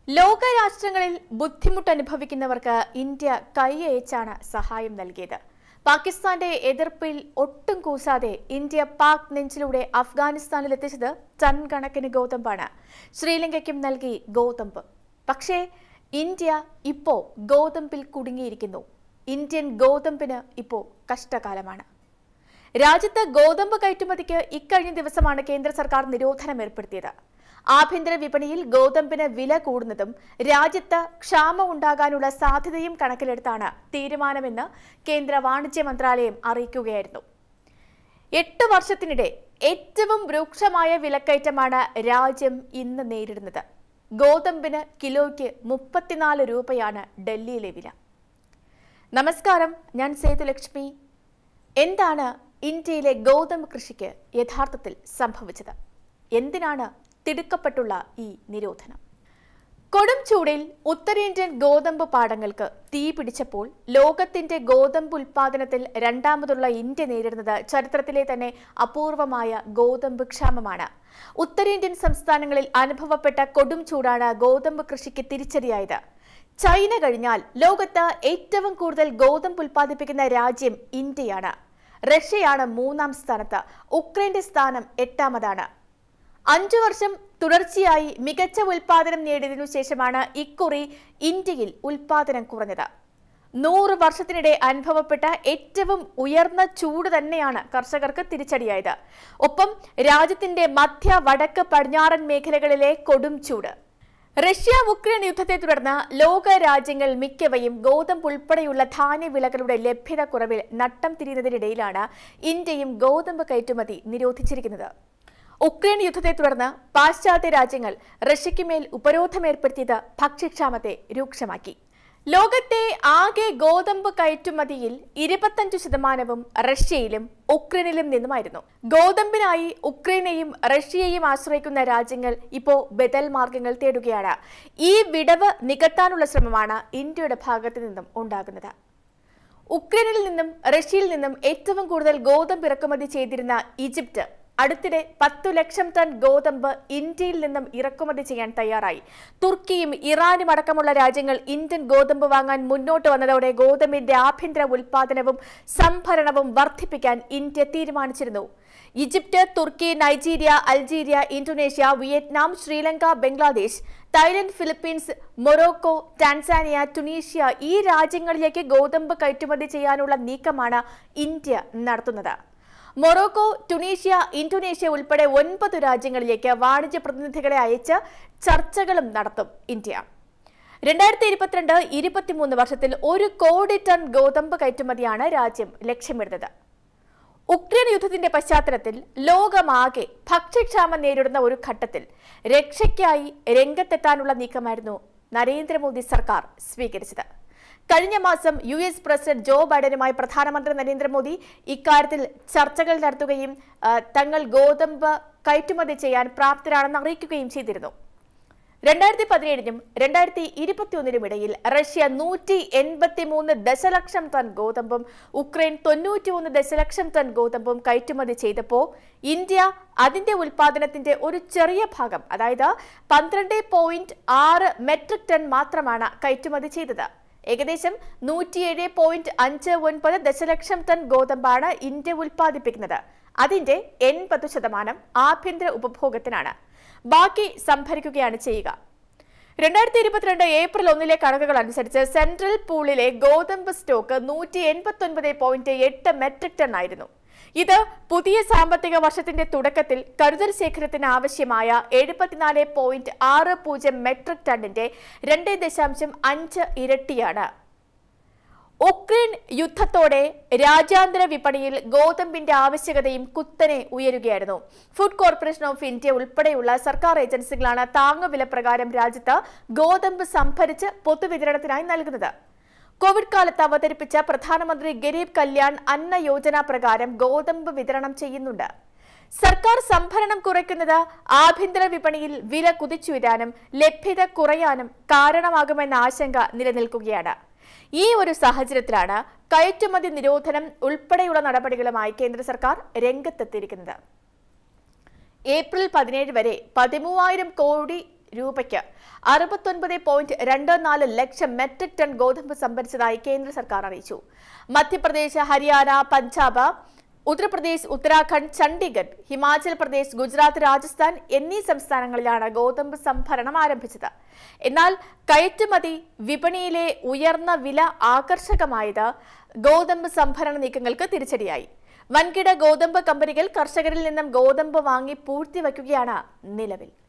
ലോകരാഷ്ട്രങ്ങളിൽ ബുദ്ധിമുട്ട് അനുഭവിക്കുന്നവർക്ക് ഇന്ത്യ കൈയയച്ചാണ് സഹായം നൽകിയത് പാകിസ്ഥാന്റെ എതിർപ്പിൽ ഒട്ടും കൂസാതെ ഇന്ത്യ പാക് നെഞ്ചിലൂടെ അഫ്ഗാനിസ്ഥാനിൽ എത്തിച്ചത് ടൺ കണക്കിന് ഗോതമ്പാണ് ശ്രീലങ്കയ്ക്കും നൽകി ഗോതമ്പ് പക്ഷേ ഇന്ത്യ ഇപ്പോ ഗോതമ്പിൽ കുടുങ്ങിയിരിക്കുന്നു ഇന്ത്യൻ ഗോതമ്പിന് ഇപ്പോ കഷ്ടകാലമാണ് രാജ്യത്ത് ഗോതമ്പ് കയറ്റുമതിക്ക് ഇക്കഴിഞ്ഞ ദിവസമാണ് കേന്ദ്ര സർക്കാർ നിരോധനം ഏർപ്പെടുത്തിയത് ആഭ്യന്തര വിപണിയിൽ ഗോതമ്പിന് വില കൂടുന്നതും രാജ്യത്ത് ക്ഷാമം ഉണ്ടാകാനുള്ള സാധ്യതയും കണക്കിലെടുത്താണ് തീരുമാനമെന്ന് കേന്ദ്ര വാണിജ്യ മന്ത്രാലയം അറിയിക്കുകയായിരുന്നു എട്ട് വർഷത്തിനിടെ ഏറ്റവും രൂക്ഷമായ വിലക്കയറ്റമാണ് രാജ്യം ഇന്ന് നേരിടുന്നത് ഗോതമ്പിന് കിലോയ്ക്ക് മുപ്പത്തിനാല് രൂപയാണ് ഡൽഹിയിലെ വില നമസ്കാരം ഞാൻ സേതുലക്ഷ്മി എന്താണ് ഇന്ത്യയിലെ ഗോതമ്പ് കൃഷിക്ക് യഥാർത്ഥത്തിൽ സംഭവിച്ചത് എന്തിനാണ് തിടുക്കപ്പെട്ടുള്ള ഈ നിരോധനം കൊടും ചൂടിൽ ഉത്തരേന്ത്യൻ ഗോതമ്പ് പാടങ്ങൾക്ക് തീ പിടിച്ചപ്പോൾ ലോകത്തിന്റെ ഗോതമ്പ് ഉൽപാദനത്തിൽ രണ്ടാമതുള്ള ഇന്ത്യ നേരിടുന്നത് ചരിത്രത്തിലെ തന്നെ അപൂർവമായ ഗോതമ്പ് ക്ഷാമമാണ് ഉത്തരേന്ത്യൻ സംസ്ഥാനങ്ങളിൽ അനുഭവപ്പെട്ട കൊടും ചൂടാണ് ഗോതമ്പ് കൃഷിക്ക് തിരിച്ചടിയായത് ചൈന കഴിഞ്ഞാൽ ലോകത്ത് ഏറ്റവും കൂടുതൽ ഗോതമ്പ് ഉൽപ്പാദിപ്പിക്കുന്ന രാജ്യം ഇന്ത്യയാണ് റഷ്യയാണ് മൂന്നാം സ്ഥാനത്ത് ഉക്രൈന്റെ സ്ഥാനം എട്ടാമതാണ് അഞ്ചു വർഷം തുടർച്ചയായി മികച്ച ഉൽപാദനം നേടിയതിനു ശേഷമാണ് ഇക്കുറി ഇന്ത്യയിൽ ഉൽപാദനം കുറഞ്ഞത് നൂറ് വർഷത്തിനിടെ അനുഭവപ്പെട്ട ഏറ്റവും ഉയർന്ന ചൂട് തന്നെയാണ് കർഷകർക്ക് തിരിച്ചടിയായത് ഒപ്പം രാജ്യത്തിന്റെ മധ്യ വടക്ക് പടിഞ്ഞാറൻ മേഖലകളിലെ കൊടും ചൂട് റഷ്യ ഉക്രൈൻ യുദ്ധത്തെ തുടർന്ന് ലോക രാജ്യങ്ങൾ മിക്കവയും ഗോതമ്പ് ഉൾപ്പെടെയുള്ള ധാന്യവിളകളുടെ ലഭ്യത കുറവിൽ നട്ടം തിരിയുന്നതിനിടയിലാണ് ഇന്ത്യയും ഗോതമ്പ് കയറ്റുമതി നിരോധിച്ചിരിക്കുന്നത് ഉക്രൈൻ യുദ്ധത്തെ തുടർന്ന് പാശ്ചാത്യ രാജ്യങ്ങൾ റഷ്യയ്ക്ക് മേൽ ഉപരോധം ഏർപ്പെടുത്തിയത് ഭക്ഷ്യക്ഷാമത്തെ രൂക്ഷമാക്കി ലോകത്തെ ആകെ ഗോതമ്പ് കയറ്റുമതിയിൽ ഇരുപത്തഞ്ചു ശതമാനവും റഷ്യയിലും ഉക്രൈനിലും നിന്നുമായിരുന്നു ഗോതമ്പിനായി ഉക്രൈനെയും റഷ്യയെയും ആശ്രയിക്കുന്ന രാജ്യങ്ങൾ ഇപ്പോൾ ബദൽ മാർഗങ്ങൾ തേടുകയാണ് ഈ വിടവ് നികത്താനുള്ള ശ്രമമാണ് ഇന്ത്യയുടെ ഭാഗത്തു നിന്നും ഉണ്ടാകുന്നത് ഉക്രൈനിൽ നിന്നും റഷ്യയിൽ നിന്നും ഏറ്റവും കൂടുതൽ ഗോതമ്പ് ഇറക്കുമതി ചെയ്തിരുന്ന ഈജിപ്ത് അടുത്തിടെ പത്തു ലക്ഷം ടൺ ഗോതമ്പ് ഇന്ത്യയിൽ നിന്നും ഇറക്കുമതി ചെയ്യാൻ തയ്യാറായി തുർക്കിയും ഇറാനും അടക്കമുള്ള രാജ്യങ്ങൾ ഇന്ത്യൻ ഗോതമ്പ് വാങ്ങാൻ മുന്നോട്ട് വന്നതോടെ ഗോതമ്പിന്റെ ആഭ്യന്തര ഉൽപാദനവും സംഭരണവും വർദ്ധിപ്പിക്കാൻ ഇന്ത്യ തീരുമാനിച്ചിരുന്നു ഈജിപ്ത് തുർക്കി Nigeria Algeria Indonesia Vietnam Sri Lanka Bangladesh Thailand Philippines Morocco Tanzania Tunisia ഈ രാജ്യങ്ങളിലേക്ക് ഗോതമ്പ് കയറ്റുമതി ചെയ്യാനുള്ള നീക്കമാണ് ഇന്ത്യ നടത്തുന്നത് മൊറോക്കോ ടുണീഷ്യ ഇന്തോനേഷ്യ ഉൾപ്പെടെ ഒൻപത് രാജ്യങ്ങളിലേക്ക് വാണിജ്യ പ്രതിനിധികളെ അയച്ച് ചർച്ചകളും നടത്തും ഇന്ത്യ രണ്ടായിരത്തി ഇരുപത്തിരണ്ട് ഇരുപത്തിമൂന്ന് വർഷത്തിൽ ഒരു കോടി ടൺ ഗോതമ്പ് കയറ്റുമതിയാണ് രാജ്യം ലക്ഷ്യമിടുന്നത് ഉക്രൈൻ യുദ്ധത്തിന്റെ പശ്ചാത്തലത്തിൽ ലോകമാകെ ഭക്ഷ്യക്ഷാമം നേരിടുന്ന ഒരു ഘട്ടത്തിൽ രക്ഷയ്ക്കായി രംഗത്തെത്താനുള്ള നീക്കമായിരുന്നു നരേന്ദ്രമോദി സർക്കാർ സ്വീകരിച്ചത് കഴിഞ്ഞ മാസം യു എസ് പ്രസിഡന്റ് ജോ ബൈഡനുമായി പ്രധാനമന്ത്രി നരേന്ദ്രമോദി ഇക്കാര്യത്തിൽ ചർച്ചകൾ നടത്തുകയും ആ, തങ്ങൾ ഗോതമ്പ് കയറ്റുമതി ചെയ്യാൻ പ്രാപ്തരാണെന്ന് അറിയിക്കുകയും ചെയ്തിരുന്നു രണ്ടായിരത്തി പതിനേഴിനും രണ്ടായിരത്തി ഇരുപത്തിയൊന്നിനും ഇടയിൽ റഷ്യ നൂറ്റി എൺപത്തി മൂന്ന് ദശലക്ഷം ടൺ ഗോതമ്പും ഉക്രൈൻ തൊണ്ണൂറ്റിയൊന്ന് ദശലക്ഷം ടൺ ഗോതമ്പും കയറ്റുമതി ചെയ്തപ്പോൾ ഇന്ത്യ അതിന്റെ ഉൽപാദനത്തിന്റെ ഒരു ചെറിയ ഭാഗം അതായത് പന്ത്രണ്ട് പോയിന്റ് ആറ് മെട്രിക് ടൺ മാത്രമാണ് കയറ്റുമതി ചെയ്തത് ഏകദേശം നൂറ്റിയേഴ് പോയിന്റ് അഞ്ച് ഒൻപത് ദശലക്ഷം ടൺ ഗോതമ്പാണ് ഇന്ത്യ ഉൽപ്പാദിപ്പിക്കുന്നത് അതിന്റെ എൺപത് ശതമാനം ആഭ്യന്തര ഉപഭോഗത്തിനാണ് ബാക്കി സംഭരിക്കുകയാണ് ചെയ്യുക രണ്ടായിരത്തി ഇരുപത്തിരണ്ട് ഏപ്രിൽ ഒന്നിലെ കണക്കുകൾ അനുസരിച്ച് സെൻട്രൽ പൂളിലെ ഗോതമ്പ് സ്റ്റോക്ക് നൂറ്റി എൺപത്തി ഒൻപത് പോയിന്റ് എട്ട് മെട്രിക് ടൺ ആയിരുന്നു ഇത് പുതിയ സാമ്പത്തിക വർഷത്തിന്റെ തുടക്കത്തിൽ കരുതൽ ശേഖരത്തിന് ആവശ്യമായ എഴുപത്തിനാല് പോയിന്റ് ആറ് പൂജ്യം മെട്രിക് ടണ്ണിന്റെ രണ്ട് ദശാംശം അഞ്ച് ഇരട്ടിയാണ് ഉക്രൈൻ യുദ്ധത്തോടെ രാജ്യാന്തര വിപണിയിൽ ഗോതമ്പിന്റെ ആവശ്യകതയും കുത്തനെ ഉയരുകയായിരുന്നു ഫുഡ് കോർപ്പറേഷൻ ഓഫ് ഇന്ത്യ ഉൾപ്പെടെയുള്ള സർക്കാർ ഏജൻസികളാണ് താങ്ങുവില പ്രകാരം രാജ്യത്ത് ഗോതമ്പ് സംഭരിച്ച് പൊതുവിതരണത്തിനായി നൽകുന്നത് കോവിഡ് കാലത്ത് അവതരിപ്പിച്ച പ്രധാനമന്ത്രി ഗരീബ് കല്യാൺ അന്ന യോജന പ്രകാരം ഗോതമ്പ് വിതരണം ചെയ്യുന്നുണ്ട് സർക്കാർ സംഭരണം കുറയ്ക്കുന്നത് ആഭ്യന്തര വിപണിയിൽ വില കുതിച്ചുയരാനും ലഭ്യത കുറയാനും കാരണമാകുമെന്ന ആശങ്ക നിലനിൽക്കുകയാണ് ഈ ഒരു സാഹചര്യത്തിലാണ് കയറ്റുമതി നിരോധനം ഉൾപ്പെടെയുള്ള നടപടികളുമായി കേന്ദ്ര സർക്കാർ രംഗത്തെത്തിയിരിക്കുന്നത് ഏപ്രിൽ പതിനേഴ് വരെ പതിമൂവായിരം കോടി രൂപയ്ക്ക് അറുപത്തൊൻപത് പോയിന്റ് രണ്ട് നാല് ലക്ഷം മെട്രിക് ടൺ ഗോതമ്പ് സംഭരിച്ചതായി കേന്ദ്ര സർക്കാർ അറിയിച്ചു മധ്യപ്രദേശ് ഹരിയാന പഞ്ചാബ് ഉത്തർപ്രദേശ് ഉത്തരാഖണ്ഡ് ചണ്ഡീഗഡ് ഹിമാചൽ പ്രദേശ് ഗുജറാത്ത് രാജസ്ഥാൻ എന്നീ സംസ്ഥാനങ്ങളിലാണ് ഗോതമ്പ് സംഭരണം ആരംഭിച്ചത് എന്നാൽ കയറ്റുമതി വിപണിയിലെ ഉയർന്ന വില ആകർഷകമായത് ഗോതമ്പ് സംഭരണ നീക്കങ്ങൾക്ക് തിരിച്ചടിയായി വൻകിട ഗോതമ്പ് കമ്പനികൾ കർഷകരിൽ നിന്നും ഗോതമ്പ് വാങ്ങി പൂഴ്ത്തിവെക്കുകയാണ് നിലവിൽ